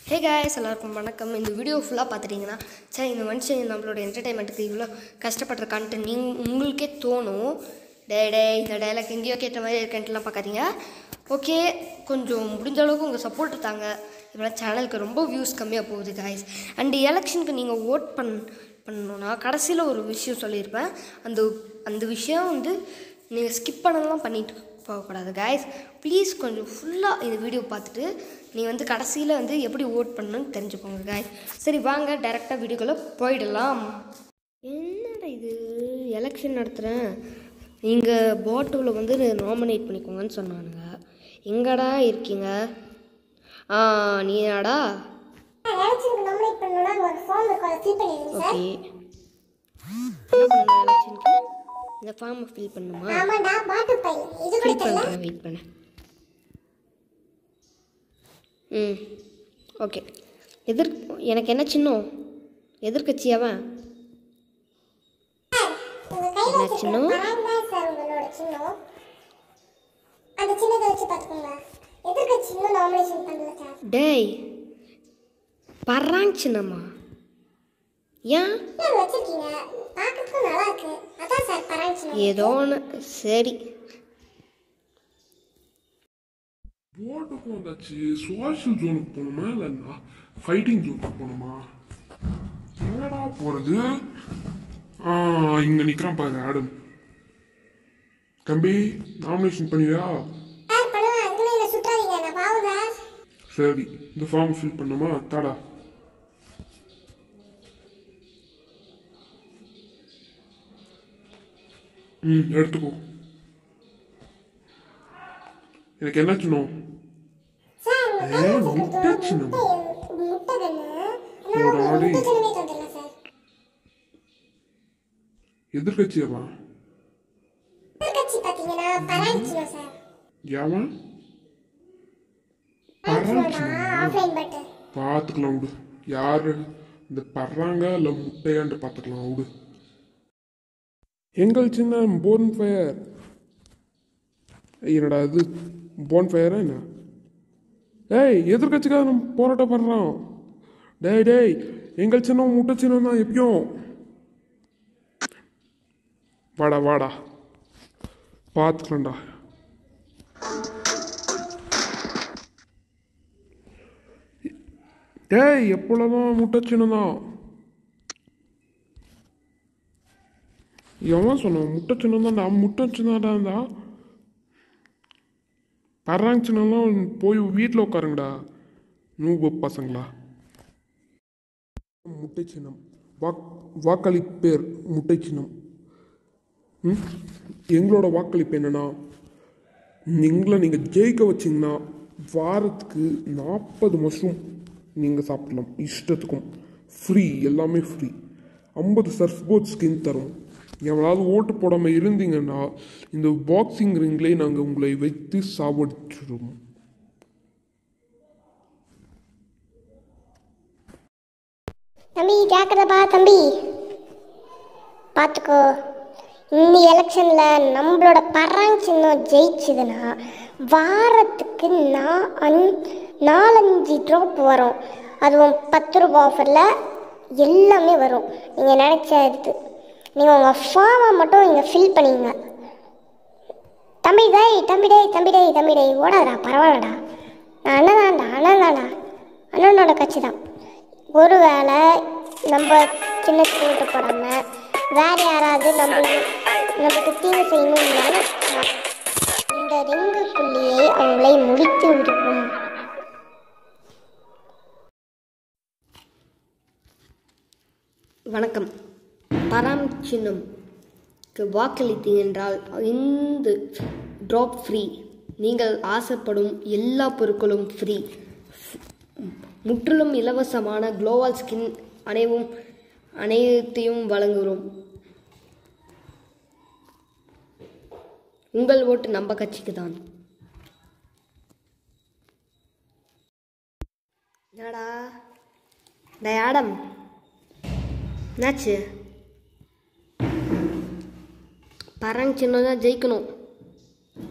Hey guys எல்லாருக்கும் வணக்கம் இந்த வீடியோ ஃபுல்லாக பார்த்துட்டிங்கன்னா சரி இந்த மனுஷன் நம்மளோட என்டர்டைன்மெண்ட்டுக்கு இவ்வளோ கஷ்டப்படுறக்கான்ட்டு நீங்கள் உங்களுக்கே தோணும் டே டே இந்த டைலாக் எங்கேயோ கேட்ட மாதிரி இருக்கேன்ட்டுலாம் பார்க்காதீங்க ஓகே கொஞ்சம் முடிஞ்ச அளவுக்கு உங்கள் சப்போர்ட் தாங்க இப்போலாம் சேனலுக்கு ரொம்ப வியூஸ் கம்மியாக போகுது காய்ஸ் அண்ட் எலெக்ஷனுக்கு நீங்கள் ஓட் பண் பண்ணணுன்னா கடைசியில் ஒரு விஷயம் சொல்லியிருப்பேன் அந்த அந்த விஷயம் வந்து நீங்கள் ஸ்கிப் பண்ணலாம் பண்ணிட்டு போகக்கூடாது காய்ஸ் ப்ளீஸ் கொஞ்சம் ஃபுல்லாக இந்த வீடியோ பார்த்துட்டு நீங்கள் வந்து கடைசியில் வந்து எப்படி ஓட் பண்ணணும்னு தெரிஞ்சுக்கோங்க காய்ஸ் சரி வாங்க டேரெக்டாக வீடியோக்குள்ளே போயிடலாம் என்னடா இது எலெக்ஷன் நடத்துகிறேன் நீங்கள் பாட்டோவில் வந்து நாமினேட் பண்ணிக்கோங்கன்னு சொன்னானுங்க எங்கடா இருக்கீங்க ஆ நீடாடா எலெக்ஷனுக்கு நாமினேட் பண்ணணும்னா அங்க ஒரு ஃபார்ம் இருக்கும் அதை ஃபில் பண்ணிடுங்க சார் ஓகே என்ன பண்ணணும் எலெக்ஷனுக்கு இந்த ஃபார்மை ஃபில் பண்ணுமா ஆமாடா பாட்டு பை இது கூட ஃபில் தெரியல பண்ணுறேன் வெயிட் பண்ண ம் ஓகே எதிர் எனக்கு என்ன சின்னம் எதிர்கட்சி அவன் உங்க கையில என்ன சின்னம்? வச்சிருக்கிற பராக் தான் சார் உங்களோட சின்னம் அந்த சின்னத்தை வச்சு பார்த்துக்கோங்க எதிர்க்கட்சி இன்னும் நாமினேஷன் பண்ணல சார் டேய் பர்றாங்க சின்னம்மா ஏன் ஏன் வச்சிருக்கீங்க பார்க்கறதுக்கும் நல்லா இருக்கு அதான் சார் பராக் சின்னம் ஏதோ ஒன்று சரி போட்டுக்கு வந்தாச்சு சோஷியல் ஜோனுக்கு போகணுமா இல்லைன்னா ஃபைட்டிங் ஜோனுக்கு போகணுமா எங்கடா போறது ஆ இங்க நிக்கிறான் பாரு ஆடம் தம்பி நாமினேஷன் பண்ணியா சார் பண்ணுவேன் அதுக்குள்ள என்ன சுற்றாதீங்க நான் பாவம் சார் சரி இந்த ஃபார்ம் ஃபில் பண்ணுமா தாடா ம் எடுத்துக்கோ எனக்கு என்ன சின்னம் சார் உங்க ஏ, கையில முட்டை வச்சிருக்கிறது சின்னம். முட்டை முட்டை கண்ணு ஒரு அதனால ஆடி. முட்டை சின்னமே தந்துடலாம் சார் எதிர்கட்சியவா எதிர்க்கட்சி பார்த்தீங்கன்னா பராக் சின்னம் சார் ஏவன் பராக் சின்னம்னா ஆஃப்லைன் பட்டு பார்த்துக்கலாம் விடு யாரு இந்த பர்றாங்க இல்லை முட்டையான்ட்டு பார்த்துக்கலாம் விடு எங்கள் சின்ன போன் ஃபயர் என்னடா இது போன் ஃபயரா என்ன ஏய் எதிர்கட்சிக்காக நம்ம போராட்டம் பண்ணுறோம் டேய் டேய் எங்கள் சின்னம் முட்டை சின்னம் தான் எப்பயும் வாடா வாடா பார்த்துக்கலாம்டா டேய் எப்பொழுதும் முட்டை சின்னம் தான் எவன் சொன்னான் முட்டை சின்னம் தான்டா முட்டை சின்னடா இருந்தா பர்றாங்க சின்னம்லாம் போய் வீட்டில் உட்காருங்கடா நூபு பசங்களா முட்டை சின்னம் வாக் வாக்களிப்பேர் முட்டை சின்னம் ம் எங்களோட வாக்களிப்பு என்னன்னா நீங்கள நீங்கள் ஜெயிக்க வச்சிங்கன்னா வாரத்துக்கு நாற்பது மஷ்ரூம் நீங்கள் சாப்பிடலாம் இஷ்டத்துக்கும் ஃப்ரீ எல்லாமே ஃப்ரீ ஐம்பது சர்ஃப் போர்ட் ஸ்கின் தரும் எவனாவது ஓட்டு போடாமல் இருந்தீங்கன்னா இந்த பாக்ஸிங் ரிங்லேயே நாங்கள் உங்களை வைத்து சாவடிச்சிடுவோம் தம்பி ஜாக்கிரதப்பா தம்பி பார்த்துக்கோ இந்த எலெக்ஷனில் நம்மளோட பராங் சின்னம் ஜெயிச்சுதுன்னா வாரத்துக்கு நான் அஞ் நாலஞ்சு ட்ராப் வரும் அதுவும் பத்து ரூபா ஆஃபரில் எல்லாமே வரும் நீங்கள் நினச்ச இது நீங்கள் உங்கள் ஃபார்மை மட்டும் இங்கே ஃபில் பண்ணிங்க தம்பி டேய் தம்பி டேய் தம்பி டேய் தம்பி டேய் ஓடாதடா பரவாயில்லடா நான் அண்ணன் தான்டா அண்ணன் தான்டா அண்ணனோட கட்சி தான் ஒருவேளை நம்ம சின்ன ஓட்டு போடாமல் வேற யாராவது நம்மளுக்கு நமக்கு தீங்கு செய்யணும்னாலும் இந்த ரிங்குக்குள்ளேயே அவங்களை முடித்து விடுவோம் வணக்கம் பராம் சின்னம்க்கு வாக்களித்தீங்க என்றால் இந்த ட்ராப் ஃப்ரீ நீங்கள் ஆசைப்படும் எல்லா பொருட்களும் ஃப்ரீ முற்றிலும் இலவசமான குளோவால் ஸ்கின் அனைவும் அனைத்தையும் வழங்குகிறோம் உங்கள் ஓட்டு நம்ம கட்சிக்கு தான் என்னடா டேய் ஆடம் என்னாச்சு பரங் சின்னம் தான் ஜெயிக்கணும்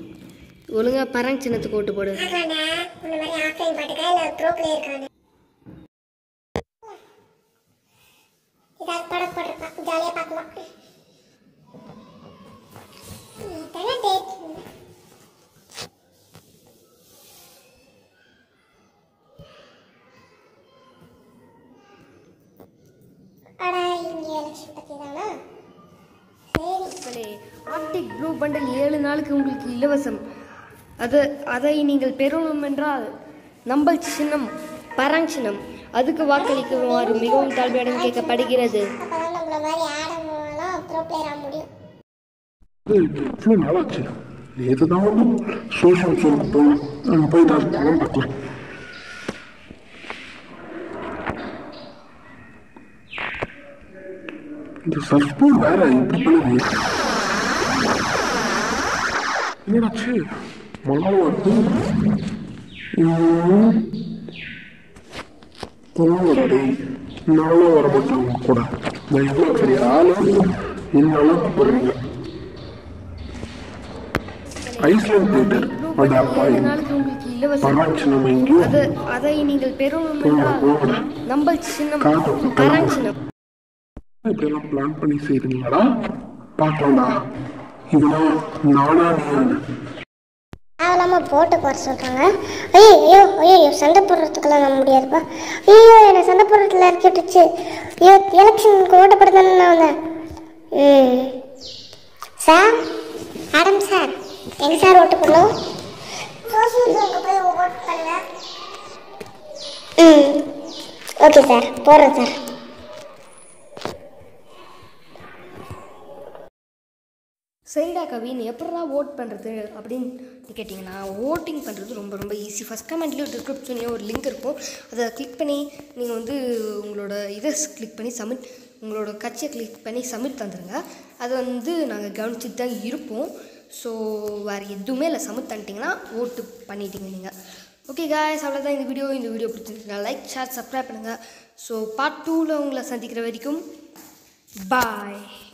ஒழுங்கா பரங் சின்னத்துக்கு ஓட்டு போடு உன்ன மாதிரி ஆஃப்லைன் பாட்டுக்கா இல்லை ப்ரோ பிளேயருக்கான இதாவது படம் போட்டிருப்பான் ஜாலியாக பார்க்கலாம் இதானே டேட் அட இங்கே எலெக்ஷன் பற்றி தானா சரி மக்களே ஆர்டிக் ப்ளூ பண்டல் ஏழு நாளுக்கு உங்களுக்கு இலவசம் அது அதை நீங்கள் பெறணும் என்றால் நம்பல் சின்னம் பராங் சின்னம் அதுக்கு வாக்களிக்குமாறு மிகவும் தாழ்மையுடன் கேட்கப்படுகிறது அப்பதான் நம்மள மாதிரி ஆடலாம் ப்ரோ பிளேயர் ஆக முடியும் இவ்வளோ நாளாச்சு நேற்று தான் வந்து சோஷியல் சொல்ல போய் அங்கே போய் தான் படம் பார்க்கலாம் இந்த சஸ்பூன் வேற இப்படி பண்ணுது என்னடாச்சு மழை வருது ம். கொள்ளுங்கடா டேய் நானும் வர மாட்டேன் உங்க கூட நான் இவ்வளோ பெரிய ஆளு இந்த அளவுக்கு போடுறீங்க ஐஸ்லாண்ட் தியேட்டர் அந்த அப்பா ஏழு நாளுக்கு உங்களுக்கு இலவசம் பராட்சி நம்ம எங்கேயும் அது அதை நீங்கள் பெறணும் என்றால் நம்பல் சின்னம் பராங் சின்னம் இப்படியெல்லாம் பிளான் பண்ணி செய்றீங்களாடா பார்க்கலாம்டா இதெல்லாம் நானா நீ தேவையில்லாம போட்டுக்கு வர சொல்கிறாங்க ஐயோ ஐயோ ஐயோ ஐயோ சண்டை போடுறதுக்கெல்லாம் நான் முடியாதுப்பா ஐயோ என்னை சண்டை போடுறதுல இறக்கி விட்டுச்சு ஐயோ எலெக்ஷனுக்கு ஓட்டு போட தானே நான் வந்தேன் ம் சார் ஆடம் சார் எங்க சார் ஓட்டு போடணும் ம் ஓகே சார் போடுறேன் சார் சரிடா கவின் எப்படா ஓட் பண்ணுறது அப்படின்னு கேட்டிங்கன்னா ஓட்டிங் பண்ணுறது ரொம்ப ரொம்ப ஈஸி ஃபஸ்ட் கமெண்ட்லேயும் டிஸ்கிரிப்ஷன்லேயும் ஒரு லிங்க் இருக்கும் அதை கிளிக் பண்ணி நீங்கள் வந்து உங்களோட இதை கிளிக் பண்ணி சப்மிட் உங்களோட கட்சியை கிளிக் பண்ணி சப்மிட் தந்துடுங்க அதை வந்து நாங்கள் கவனிச்சுட்டு தான் இருப்போம் ஸோ வேறு எதுவுமே இல்லை சப்மிட் பண்ணிட்டீங்கன்னா ஓட்டு பண்ணிட்டீங்க நீங்கள் ஓகே காய்ஸ் அவ்வளோதான் இந்த வீடியோ இந்த வீடியோ பிடிச்சிருந்துச்சுன்னா லைக் ஷேர் சப்ஸ்கிரைப் பண்ணுங்கள் ஸோ பார்ட் டூவில் உங்களை சந்திக்கிற வரைக்கும் பாய்